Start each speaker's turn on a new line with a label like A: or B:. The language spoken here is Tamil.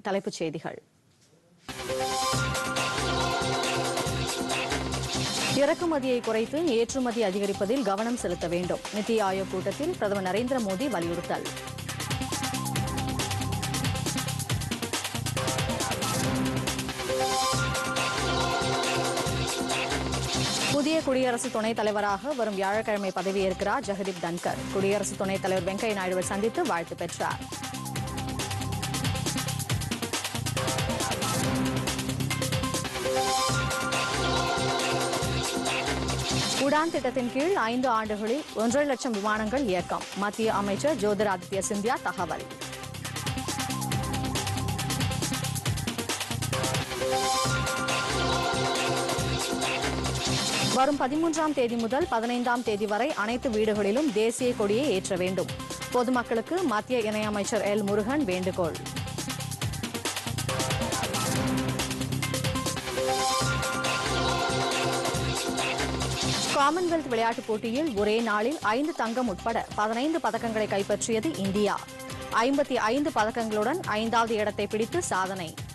A: தலைப்புச் செய்திகள் இறக்குமதியை குறைத்து ஏற்றுமதி அதிகரிப்பதில் கவனம் செலுத்த வேண்டும் நித்தி ஆயோக் கூட்டத்தில் பிரதமர் நரேந்திர மோடி வலியுறுத்தல் புதிய குடியரசு துணைத் தலைவராக வரும் வியாழக்கிழமை பதவியேற்கிறார் ஜெகதீப் தன்கர் குடியரசு துணைத் தலைவர் வெங்கையா நாயுடுவை சந்தித்து வாழ்த்து பெற்றார் உடான் திட்டத்தின் கீழ் ஐந்து ஆண்டுகளில் ஒன்றரை லட்சம் விமானங்கள் இயக்கம் மத்திய அமைச்சர் ஜோதிராதித்ய சிந்தியா தகவல் வரும் பதிமூன்றாம் தேதி முதல் பதினைந்தாம் தேதி வரை அனைத்து வீடுகளிலும் தேசிய கொடியை ஏற்ற வேண்டும் பொதுமக்களுக்கு மத்திய இணையமைச்சர் எல் முருகன் வேண்டுகோள் காமன்வெல்த் விளையாட்டுப் போட்டியில் ஒரே நாளில் ஐந்து தங்கம் உட்பட பதினைந்து பதக்கங்களை கைப்பற்றியது இந்தியா ஐம்பத்தி ஐந்து பதக்கங்களுடன் ஐந்தாவது இடத்தை பிடித்து சாதனை